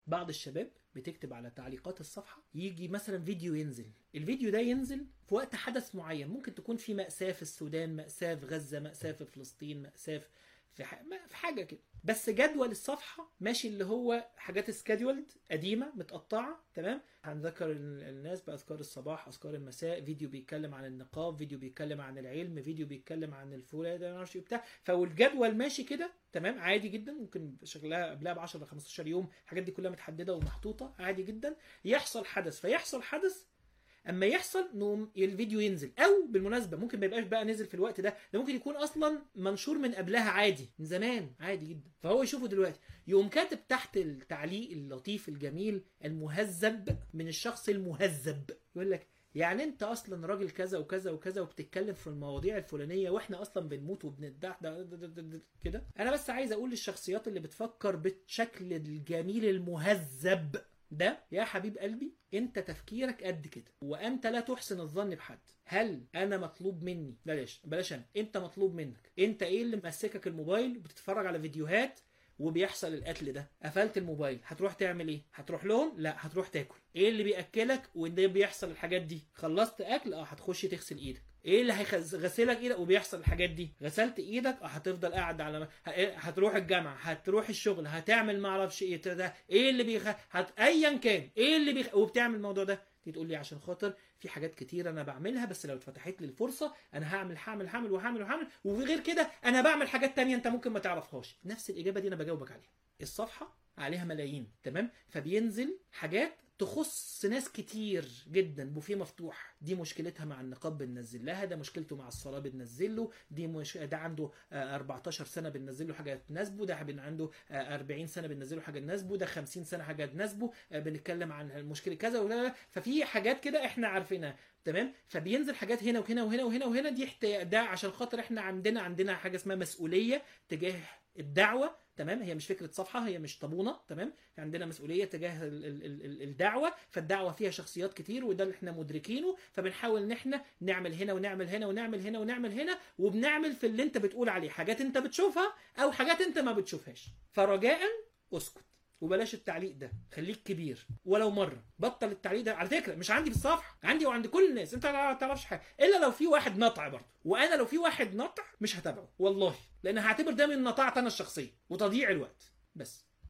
بعض الشباب بتكتب على تعليقات الصفحه يجي مثلا فيديو ينزل الفيديو ده ينزل في وقت حدث معين ممكن تكون في مأساة في السودان مأساة في غزة مأساة في فلسطين مأساة في في ح- ما- في حاجه كده بس جدول الصفحه ماشي اللي هو حاجات سكادولد قديمه متقطعه تمام هنذكر ال- الناس باذكار الصباح اذكار المساء فيديو بيتكلم عن النقاب فيديو بيتكلم عن العلم فيديو بيتكلم عن الفولاذ ما اعرفش إيه بتاع فالجدول ماشي كده تمام عادي جدا ممكن شكلها قبلها ب 10 ل 15 يوم الحاجات دي كلها متحدده ومحطوطه عادي جدا يحصل حدث فيحصل حدث اما يحصل نقوم الفيديو ينزل او بالمناسبه ممكن ما يبقاش بقى نزل في الوقت ده ده ممكن يكون اصلا منشور من قبلها عادي من زمان عادي جدا فهو يشوفه دلوقتي يقوم كاتب تحت التعليق اللطيف الجميل المهذب من الشخص المهذب يقول لك يعني انت اصلا راجل كذا وكذا وكذا وبتتكلم في المواضيع الفلانيه واحنا اصلا بنموت وبندح ده- ده- ده- ده- ده- كده انا بس عايز اقول للشخصيات اللي بتفكر بالشكل الجميل المهذب ده يا حبيب قلبي انت تفكيرك قد كده وانت لا تحسن الظن بحد هل انا مطلوب مني بلاش بلاش انا انت مطلوب منك انت ايه اللي ماسكك الموبايل وبتتفرج على فيديوهات وبيحصل القتل ده قفلت الموبايل هتروح تعمل ايه هتروح لهم لا هتروح تاكل ايه اللي بياكلك وده بيحصل الحاجات دي خلصت اكل اه هتخش تغسل ايدك ايه اللي هيغسلك ايدك وبيحصل الحاجات دي غسلت ايدك اه هتفضل قاعد على ه- هتروح الجامعه هتروح الشغل هتعمل ما اعرفش ايه ده ايه اللي بيخ... هت... ايا كان ايه اللي بيخ... وبتعمل الموضوع ده تيجي تقول لي عشان خاطر في حاجات كتير انا بعملها بس لو اتفتحت لي الفرصه انا هعمل هعمل هعمل وهعمل وهعمل وغير كده انا بعمل حاجات تانية انت ممكن ما تعرفهاش نفس الاجابه دي انا بجاوبك عليها الصفحه عليها ملايين تمام فبينزل حاجات تخص ناس كتير جدا بوفيه مفتوح دي مشكلتها مع النقاب بننزل لها ده مشكلته مع الصلاه بننزل له دي مش... ده عنده آه، 14 سنه بننزل له حاجه تناسبه ده بن- عنده آه، 40 سنه بننزل له حاجه تناسبه ده 50 سنه حاجه تناسبه آه، بنتكلم عن المشكله كذا ولا ففي حاجات كده احنا عارفينها تمام فبينزل حاجات هنا وهنا وهنا وهنا وهنا دي احت- ده عشان خاطر احنا عندنا عندنا حاجه اسمها مسؤوليه تجاه الدعوه تمام هي مش فكره صفحه هي مش طابونه تمام عندنا مسؤوليه تجاه ال- ال- ال- ال- الدعوه فالدعوه فيها شخصيات كتير وده اللي احنا مدركينه فبنحاول ان احنا نعمل هنا ونعمل هنا ونعمل هنا ونعمل هنا وبنعمل في اللي انت بتقول عليه حاجات انت بتشوفها او حاجات انت ما بتشوفهاش فرجاء اسكت وبلاش التعليق ده خليك كبير ولو مره بطل التعليق ده على فكره مش عندي في الصفحه عندي وعند كل الناس انت ما تعرفش حاجه الا لو في واحد نطع برضه وانا لو في واحد نطع مش هتابعه والله لان هعتبر ده من نطاعتي انا الشخصيه وتضييع الوقت بس